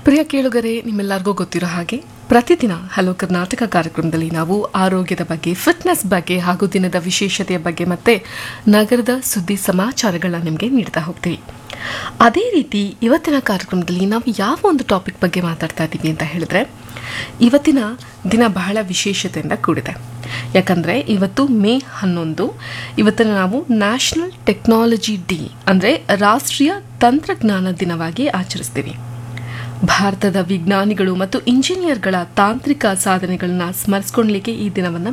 ಪ್ರಿಯ ಕೇಳುಗರೆ ನಿಮ್ಮೆಲ್ಲರಿಗೂ ಗೊತ್ತಿರೋ ಹಾಗೆ ಪ್ರತಿದಿನ ಹಲೋ ಕರ್ನಾಟಕ ಕಾರ್ಯಕ್ರಮದಲ್ಲಿ ನಾವು ಆರೋಗ್ಯದ ಬಗ್ಗೆ ಫಿಟ್ನೆಸ್ ಬಗ್ಗೆ ಹಾಗೂ ದಿನದ ವಿಶೇಷತೆಯ ಬಗ್ಗೆ ಮತ್ತೆ ನಗರದ ಸುದ್ದಿ ಸಮಾಚಾರಗಳನ್ನ ನಿಮಗೆ ನೀಡ್ತಾ ಹೋಗ್ತೀವಿ ಅದೇ ರೀತಿ ಇವತ್ತಿನ ಕಾರ್ಯಕ್ರಮದಲ್ಲಿ ನಾವು ಯಾವ ಒಂದು ಟಾಪಿಕ್ ಬಗ್ಗೆ ಮಾತಾಡ್ತಾ ಇದ್ದೀವಿ ಅಂತ ಹೇಳಿದ್ರೆ ಇವತ್ತಿನ ದಿನ ಬಹಳ ವಿಶೇಷತೆಯಿಂದ ಕೂಡಿದೆ ಯಾಕಂದರೆ ಇವತ್ತು ಮೇ ಹನ್ನೊಂದು ಇವತ್ತನ್ನು ನಾವು ನ್ಯಾಷನಲ್ ಟೆಕ್ನಾಲಜಿ ಡೇ ಅಂದರೆ ರಾಷ್ಟ್ರೀಯ ತಂತ್ರಜ್ಞಾನ ದಿನವಾಗಿ ಆಚರಿಸ್ತೀವಿ ಭಾರತದ ವಿಜ್ಞಾನಿಗಳು ಮತ್ತು ಇಂಜಿನಿಯರ್ಗಳ ತಾಂತ್ರಿಕ ಸಾಧನೆಗಳನ್ನ ಸ್ಮರಿಸ್ಕೊಳ್ಲಿಕ್ಕೆ ಈ ದಿನವನ್ನು